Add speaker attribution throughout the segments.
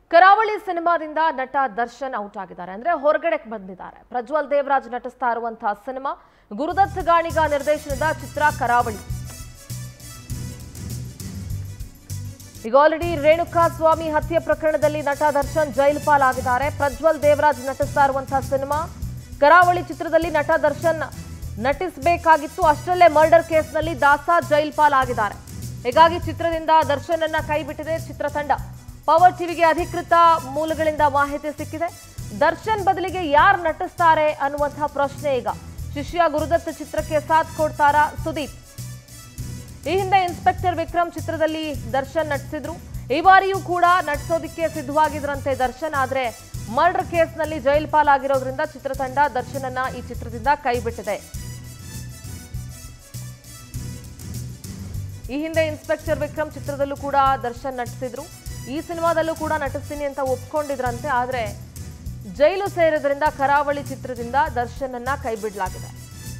Speaker 1: ಕರಾವಳಿ ಸಿನಿಮಾದಿಂದ ನಟ ದರ್ಶನ್ ಔಟ್ ಆಗಿದ್ದಾರೆ ಅಂದ್ರೆ ಹೊರಗಡೆ ಬಂದಿದ್ದಾರೆ ಪ್ರಜ್ವಲ್ ದೇವರಾಜ್ ನಟಿಸ್ತಾ ಇರುವಂತಹ ಸಿನಿಮಾ ಗುರುದತ್ ಗಾಣಿಗ ನಿರ್ದೇಶನದ ಚಿತ್ರ ಕರಾವಳಿ ಈಗ ಆಲ್ರೆಡಿ ರೇಣುಕಾ ಸ್ವಾಮಿ ಹತ್ಯೆ ಪ್ರಕರಣದಲ್ಲಿ ನಟ ದರ್ಶನ್ ಜೈಲು ಪಾಲಾಗಿದ್ದಾರೆ ಪ್ರಜ್ವಲ್ ದೇವರಾಜ್ ನಟಿಸ್ತಾ ಇರುವಂತಹ ಸಿನಿಮಾ ಕರಾವಳಿ ಚಿತ್ರದಲ್ಲಿ ನಟ ದರ್ಶನ್ ನಟಿಸಬೇಕಾಗಿತ್ತು ಅಷ್ಟರಲ್ಲೇ ಮರ್ಡರ್ ಕೇಸ್ನಲ್ಲಿ ದಾಸ ಜೈಲ್ ಪಾಲಾಗಿದ್ದಾರೆ ಹೀಗಾಗಿ ಚಿತ್ರದಿಂದ ದರ್ಶನ್ ಅನ್ನ ಕೈಬಿಟ್ಟಿದೆ ಚಿತ್ರತಂಡ ಪವರ್ ಟಿವಿಗೆ ಅಧಿಕೃತ ಮೂಲಗಳಿಂದ ಮಾಹಿತಿ ಸಿಕ್ಕಿದೆ ದರ್ಶನ್ ಬದಲಿಗೆ ಯಾರು ನಟಿಸ್ತಾರೆ ಅನ್ನುವಂತಹ ಪ್ರಶ್ನೆ ಈಗ ಶಿಷ್ಯ ಗುರುದತ್ ಚಿತ್ರಕ್ಕೆ ಸಾಥ್ ಕೊಡ್ತಾರಾ ಸುದೀಪ್ ಈ ಹಿಂದೆ ಇನ್ಸ್ಪೆಕ್ಟರ್ ವಿಕ್ರಮ್ ಚಿತ್ರದಲ್ಲಿ ದರ್ಶನ್ ನಟಿಸಿದ್ರು ಈ ಬಾರಿಯೂ ಕೂಡ ನಟಿಸೋದಿಕ್ಕೆ ಸಿದ್ಧವಾಗಿದ್ರಂತೆ ದರ್ಶನ್ ಆದ್ರೆ ಮರ್ಡರ್ ಕೇಸ್ನಲ್ಲಿ ಜೈಲ್ ಪಾಲಾಗಿರೋದ್ರಿಂದ ಚಿತ್ರತಂಡ ದರ್ಶನನ್ನ ಈ ಚಿತ್ರದಿಂದ ಕೈಬಿಟ್ಟಿದೆ ಈ ಹಿಂದೆ ಇನ್ಸ್ಪೆಕ್ಟರ್ ವಿಕ್ರಮ್ ಚಿತ್ರದಲ್ಲೂ ಕೂಡ ದರ್ಶನ್ ನಟಿಸಿದ್ರು ಈ ಸಿನಿಮಾದಲ್ಲೂ ಕೂಡ ನಟಿಸ್ತೀನಿ ಅಂತ ಒಪ್ಕೊಂಡಿದ್ರಂತೆ ಆದ್ರೆ ಜೈಲು ಸೇರಿದ್ರಿಂದ ಕರಾವಳಿ ಚಿತ್ರದಿಂದ ದರ್ಶನನ್ನ ಕೈಬಿಡಲಾಗಿದೆ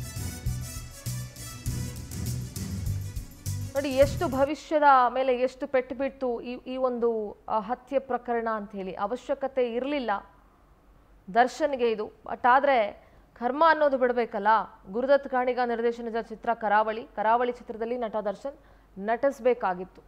Speaker 1: ನೋಡಿ ಎಷ್ಟು ಭವಿಷ್ಯದ ಮೇಲೆ ಎಷ್ಟು ಪೆಟ್ಟು ಬಿತ್ತು ಈ ಈ ಒಂದು ಆ, ಹತ್ಯೆ ಪ್ರಕರಣ ಅಂತ ಹೇಳಿ ಅವಶ್ಯಕತೆ ಇರಲಿಲ್ಲ ದರ್ಶನ್ಗೆ ಇದು ಬಟ್ ಆದರೆ ಕರ್ಮ ಅನ್ನೋದು ಬಿಡಬೇಕಲ್ಲ ಗುರುದತ್ ಗಾಣಿಗ ನಿರ್ದೇಶನದ ಚಿತ್ರ ಕರಾವಳಿ ಕರಾವಳಿ ಚಿತ್ರದಲ್ಲಿ ನಟ ದರ್ಶನ್ ನಟಿಸಬೇಕಾಗಿತ್ತು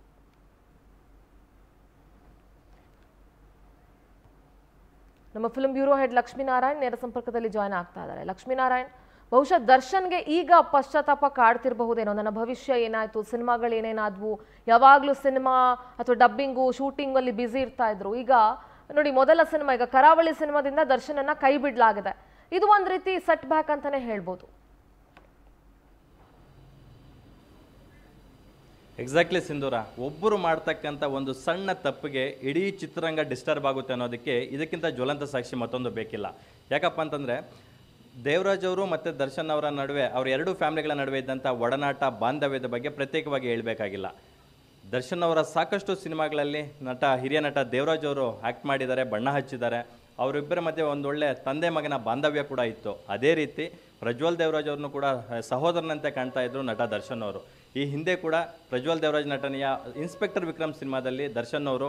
Speaker 1: ನಮ್ಮ ಫಿಲ್ಮ್ ಬ್ಯೂರೋ ಹೆಡ್ ಲಕ್ಷ್ಮೀನಾರಾಯಣ್ ನೇರ ಸಂಪರ್ಕದಲ್ಲಿ ಜಾಯ್ನ್ ಆಗ್ತಾ ಇದ್ದಾರೆ ಲಕ್ಷ್ಮೀನಾರಾಯಣ್ ಬಹುಶಃ ದರ್ಶನ್ಗೆ ಈಗ ಪಶ್ಚಾತ್ತಾಪ ಕಾಡ್ತಿರಬಹುದೇನೋ ನನ್ನ ಭವಿಷ್ಯ ಏನಾಯ್ತು ಸಿನಿಮಾಗಳು ಏನೇನಾದ್ವು ಯಾವಾಗಲೂ ಸಿನಿಮಾ ಅಥವಾ ಡಬ್ಬಿಂಗು ಶೂಟಿಂಗ್ ಅಲ್ಲಿ ಬ್ಯುಸಿ ಇರ್ತಾ ಇದ್ರು ಈಗ ನೋಡಿ ಮೊದಲ ಸಿನಿಮಾ ಈಗ ಕರಾವಳಿ ಸಿನಿಮಾದಿಂದ ದರ್ಶನನ್ನ ಕೈ ಬಿಡ್ಲಾಗಿದೆ ಇದು ಒಂದ್ ರೀತಿ ಸೆಟ್ ಬ್ಯಾಕ್ ಅಂತಾನೆ ಹೇಳ್ಬೋದು
Speaker 2: ಎಕ್ಸಾಕ್ಟ್ಲಿ ಸಿಂಧೂರ ಒಬ್ಬರು ಮಾಡ್ತಕ್ಕಂಥ ಒಂದು ಸಣ್ಣ ತಪ್ಪಿಗೆ ಇಡೀ ಚಿತ್ರರಂಗ ಡಿಸ್ಟರ್ಬ್ ಆಗುತ್ತೆ ಅನ್ನೋದಕ್ಕೆ ಇದಕ್ಕಿಂತ ಜ್ವಲಂತ ಸಾಕ್ಷಿ ಮತ್ತೊಂದು ಬೇಕಿಲ್ಲ ಯಾಕಪ್ಪ ಅಂತಂದರೆ ದೇವರಾಜ್ ಅವರು ಮತ್ತು ದರ್ಶನ್ ಅವರ ನಡುವೆ ಅವ್ರ ಎರಡು ಫ್ಯಾಮಿಲಿಗಳ ನಡುವೆ ಇದ್ದಂಥ ಒಡನಾಟ ಬಾಂಧವ್ಯದ ಬಗ್ಗೆ ಪ್ರತ್ಯೇಕವಾಗಿ ಹೇಳಬೇಕಾಗಿಲ್ಲ ದರ್ಶನ್ ಅವರ ಸಾಕಷ್ಟು ಸಿನಿಮಾಗಳಲ್ಲಿ ನಟ ಹಿರಿಯ ನಟ ದೇವರಾಜ್ ಅವರು ಆ್ಯಕ್ಟ್ ಮಾಡಿದ್ದಾರೆ ಬಣ್ಣ ಹಚ್ಚಿದ್ದಾರೆ ಅವರಿಬ್ಬರ ಮಧ್ಯೆ ಒಂದೊಳ್ಳೆ ತಂದೆ ಮಗನ ಬಾಂಧವ್ಯ ಕೂಡ ಇತ್ತು ಅದೇ ರೀತಿ ಪ್ರಜ್ವಲ್ ದೇವರಾಜ್ ಅವ್ರನ್ನು ಕೂಡ ಸಹೋದರನಂತೆ ಕಾಣ್ತಾ ಇದ್ರು ನಟ ದರ್ಶನ್ ಅವರು ಈ ಹಿಂದೆ ಕೂಡ ಪ್ರಜ್ವಲ್ ದೇವರಾಜ್ ನಟನೆಯ ಇನ್ಸ್ಪೆಕ್ಟರ್ ವಿಕ್ರಮ್ ಸಿನಿಮಾದಲ್ಲಿ ದರ್ಶನ್ ಅವರು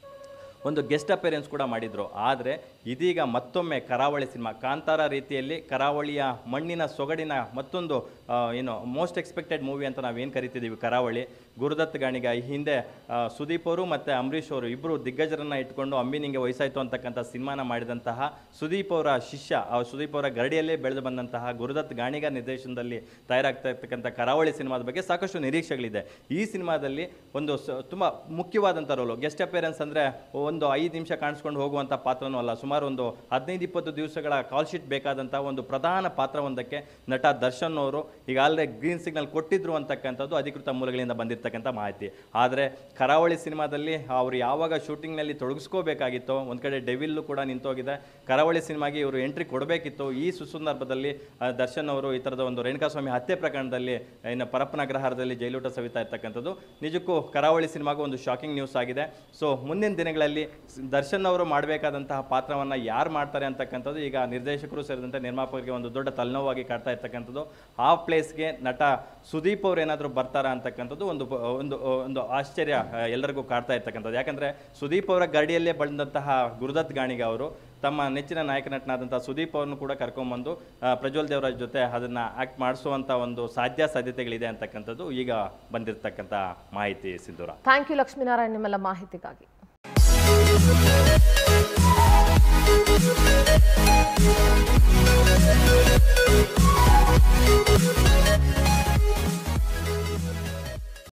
Speaker 2: ಒಂದು ಗೆಸ್ಟ್ ಅಪೇರೆನ್ಸ್ ಕೂಡ ಮಾಡಿದರು ಆದರೆ ಇದೀಗ ಮತ್ತೊಮ್ಮೆ ಕರಾವಳಿ ಸಿನಿಮಾ ಕಾಂತಾರ ರೀತಿಯಲ್ಲಿ ಕರಾವಳಿಯ ಮಣ್ಣಿನ ಸೊಗಡಿನ ಮತ್ತೊಂದು ಆ, ಏನು ಮೋಸ್ಟ್ ಎಕ್ಸ್ಪೆಕ್ಟೆಡ್ ಮೂವಿ ಅಂತ ನಾವೇನು ಕರಿತಿದ್ದೀವಿ ಕರಾವಳಿ ಗುರುದತ್ ಗಾಣಿಗ ಈ ಹಿಂದೆ ಆ, ಸುದೀಪ್ ಅವರು ಮತ್ತು ಅಂಬರೀಷ್ ಅವರು ಇಬ್ಬರು ದಿಗ್ಗಜರನ್ನು ಇಟ್ಕೊಂಡು ಅಂಬಿನಿಂಗೆ ವಯಸ್ಸಾಯಿತು ಅಂತಕ್ಕಂಥ ಸಿನಿಮಾನ ಮಾಡಿದಂತಹ ಸುದೀಪ್ ಅವರ ಶಿಷ್ಯ ಆ ಸುದೀಪ್ ಅವರ ಗರಡಿಯಲ್ಲೇ ಬೆಳೆದು ಬಂದಂತಹ ಗುರುದತ್ ಗಾಣಿಗ ನಿರ್ದೇಶನದಲ್ಲಿ ತಯಾರಾಗ್ತಾ ಇರ್ತಕ್ಕಂಥ ಕರಾವಳಿ ಸಿನಿಮಾದ ಬಗ್ಗೆ ಸಾಕಷ್ಟು ನಿರೀಕ್ಷೆಗಳಿದೆ ಈ ಸಿನಿಮಾದಲ್ಲಿ ಒಂದು ಸ ತುಂಬ ಮುಖ್ಯವಾದಂಥ ರೋಲು ಗೆಸ್ಟ್ ಅಪೇರೆನ್ಸ್ ಅಂದರೆ ಒಂದು ಐದು ನಿಮಿಷ ಕಾಣಿಸ್ಕೊಂಡು ಹೋಗುವಂಥ ಪಾತ್ರನೂ ಅಲ್ಲ ಸುಮಾರು ಒಂದು ಹದಿನೈದು ಇಪ್ಪತ್ತು ದಿವಸಗಳ ಕಾಲ್ ಶೀಟ್ ಬೇಕಾದಂಥ ಒಂದು ಪ್ರಧಾನ ಪಾತ್ರವೊಂದಕ್ಕೆ ನಟ ದರ್ಶನ್ ಅವರು ಈಗಾಗಲೇ ಗ್ರೀನ್ ಸಿಗ್ನಲ್ ಕೊಟ್ಟಿದ್ರು ಅಂತಕ್ಕಂಥದ್ದು ಅಧಿಕೃತ ಮೂಲಗಳಿಂದ ಬಂದಿರತಕ್ಕಂಥ ಮಾಹಿತಿ ಆದರೆ ಕರಾವಳಿ ಸಿನಿಮಾದಲ್ಲಿ ಅವರು ಯಾವಾಗ ಶೂಟಿಂಗ್ನಲ್ಲಿ ತೊಡಗಿಸ್ಕೋಬೇಕಾಗಿತ್ತೋ ಒಂದು ಕಡೆ ಡೆವಿಲ್ಲು ಕೂಡ ನಿಂತೋಗಿದೆ ಕರಾವಳಿ ಸಿನಿಮಾಗೆ ಇವರು ಎಂಟ್ರಿ ಕೊಡಬೇಕಿತ್ತು ಈ ಸುಸಂದರ್ಭದಲ್ಲಿ ಆ, ದರ್ಶನ್ ಅವರು ಈ ಥರದ ಒಂದು ರೇಣುಕಾಸ್ವಾಮಿ ಹತ್ಯೆ ಪ್ರಕರಣದಲ್ಲಿ ಇನ್ನು ಪರಪ್ಪನ ಅಗ್ರಹಾರದಲ್ಲಿ ಜೈಲೂಟ ಸವಿತಾ ಇರ್ತಕ್ಕಂಥದ್ದು ನಿಜಕ್ಕೂ ಕರಾವಳಿ ಸಿನಿಮಾಗೂ ಒಂದು ಶಾಕಿಂಗ್ ನ್ಯೂಸ್ ಆಗಿದೆ ಸೊ ಮುಂದಿನ ದಿನಗಳಲ್ಲಿ ಸ್- ದರ್ಶನ್ ಅವರು ಮಾಡಬೇಕಾದಂತಹ ಪಾತ್ರವನ್ನು ಯಾರು ಮಾಡ್ತಾರೆ ಅಂತಕ್ಕಂಥದ್ದು ಈಗ ನಿರ್ದೇಶಕರು ಸೇರಿದಂತೆ ನಿರ್ಮಾಪಕರಿಗೆ ಒಂದು ದೊಡ್ಡ ತಲೆನೋವಾಗಿ ಕಾಡ್ತಾ ಇರ್ತಕ್ಕಂಥದ್ದು ಆ ಪ್ಲೇಸ್ಗೆ ನಟ ಸುದೀಪ್ ಅವ್ರು ಏನಾದರೂ ಬರ್ತಾರಾ ಅಂತಕ್ಕಂಥದ್ದು ಒಂದು ಬ- ಒಂದು ಒಂದು ಆಶ್ಚರ್ಯ ಆ, ಎಲ್ಲರಿಗೂ ಕಾಡ್ತಾ ಇರ್ತಕ್ಕಂಥದ್ದು ಯಾಕಂದರೆ ಸುದೀಪ್ ಅವರ ಗಡಿಯಲ್ಲೇ ಬಂದಂತಹ ಗುರುದತ್ ಗಾಣಿಗ ಅವರು ತಮ್ಮ ನೆಚ್ಚಿನ ನಾಯಕ ನಟನಾದಂಥ ಸುದೀಪ್ ಅವ್ರನ್ನು ಕೂಡ ಕರ್ಕೊಂಬಂದು ಆ, ಪ್ರಜ್ವಲ್ ದೇವರಾಜ್ ಜೊತೆ ಅದನ್ನು ಆ್ಯಕ್ಟ್ ಮಾಡಿಸುವಂಥ ಒಂದು ಸಾಧ್ಯ ಸಾಧ್ಯತೆಗಳಿದೆ ಅಂತಕ್ಕಂಥದ್ದು ಈಗ ಬಂದಿರತಕ್ಕಂಥ ಮಾಹಿತಿ ಸಿಂಧೂರ
Speaker 1: ಥ್ಯಾಂಕ್ ಯು ಲಕ್ಷ್ಮೀನಾರಾಯಣ್ ನಿಮ್ಮೆಲ್ಲ ಮಾಹಿತಿಗಾಗಿ